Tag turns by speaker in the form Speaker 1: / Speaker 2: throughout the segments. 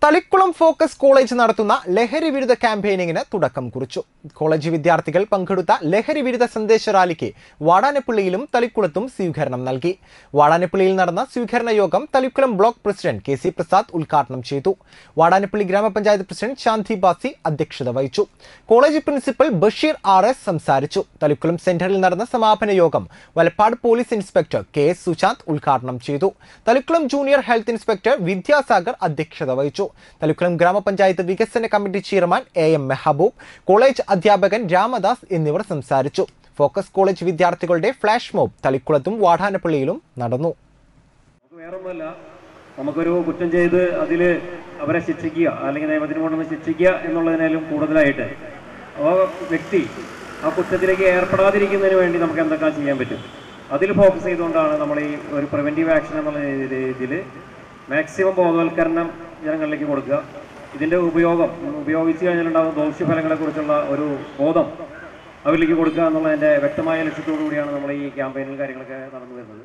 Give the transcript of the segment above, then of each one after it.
Speaker 1: Thalikkulam focus college നടത്തുന്ന ലഹരി വിരുദ്ധ ക്യാമ്പയിനിങ്ങിന് തുടക്കം കുറിച്ചു കോളേജ് വിദ്യാർത്ഥികൾ പങ്കെടുത്ത ലഹരി വിരുദ്ധ സന്ദേശ റാലിക്ക് വാടാനപ്പള്ളിയിലും തളിക്കുളത്തും സ്വീകരണം നൽകി വാടാനപ്പള്ളിയിൽ നടന്ന സ്വീകരണ യോഗം Thalikulam block president K C Prasad ഉദ്ഘാടനം ചെയ്തു വാടാനപ്പള്ളി ഗ്രാമപഞ്ചായത്ത് പ്രസിഡന്റ് ശാന്തി ബാസി അധ്യക്ഷത വഹിച്ചു college principal Basheer R S സംസാരിച്ചു തളിക്കുളം സെന്ററിൽ നടന്ന സമാപന യോഗം Valapad police inspector K S Sushanth ഉദ്ഘാടനം ചെയ്തു Thalikulam junior health inspector Vidyasagar അധ്യക്ഷത വഹിച്ചു തളിക്കുളം ഗ്രാമപഞ്ചായത്ത് വികസന committee chairman A M Mehboob college അധ്യാപകൻ രാമദാസ് എന്നിവർ സംസാരിച്ചു ഫോക്കസ് കോളേജ് വിദ്യാർത്ഥികളുടെ ഫ്ലാഷ് മോബ് തളിക്കുളത്തും വാടാനപ്പള്ളിയിലും നടന്നു
Speaker 2: നമുക്ക് വേറൊന്നുമല്ല നമുക്കൊരു കുറ്റം ചെയ്ത് അതിൽ അവരെ ശിക്ഷിക്കുക അല്ലെങ്കിൽ നിയമത്തിന് കൊണ്ടൊന്ന് ശിക്ഷിക്കുക എന്നുള്ളതിനാലും കൂടുതലായിട്ട് ആ വ്യക്തി ആ കുറ്റത്തിലേക്ക് ഏർപ്പെടാതിരിക്കുന്നതിന് വേണ്ടി നമുക്ക് എന്തൊക്കെ ചെയ്യാൻ പറ്റും അതിൽ ഫോക്കസ് ചെയ്തുകൊണ്ടാണ് നമ്മൾ ഈ ഒരു പ്രിവെൻറ്റീവ് ആക്ഷൻ എന്നുള്ള രീതിയിൽ മാക്സിമം ബോധവൽക്കരണം ജനങ്ങളിലേക്ക് കൊടുക്കുക ഇതിൻ്റെ ഉപയോഗം ഉപയോഗിച്ച് കഴിഞ്ഞാലുണ്ടാകുന്ന ദോഷ്യഫലങ്ങളെക്കുറിച്ചുള്ള ഒരു ബോധം അവരിലേക്ക് കൊടുക്കുക എന്നുള്ളതിൻ്റെ വ്യക്തമായ ലക്ഷ്യത്തോടു കൂടിയാണ് നമ്മൾ ഈ ക്യാമ്പയിനും കാര്യങ്ങളൊക്കെ നടന്നു വരുന്നത്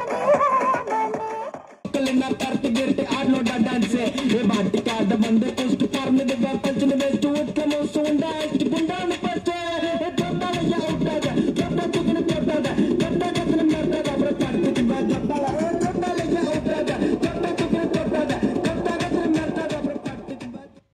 Speaker 3: कलना करते गिरते आठ लोटा डांस ये बाटी का दबंद कुछ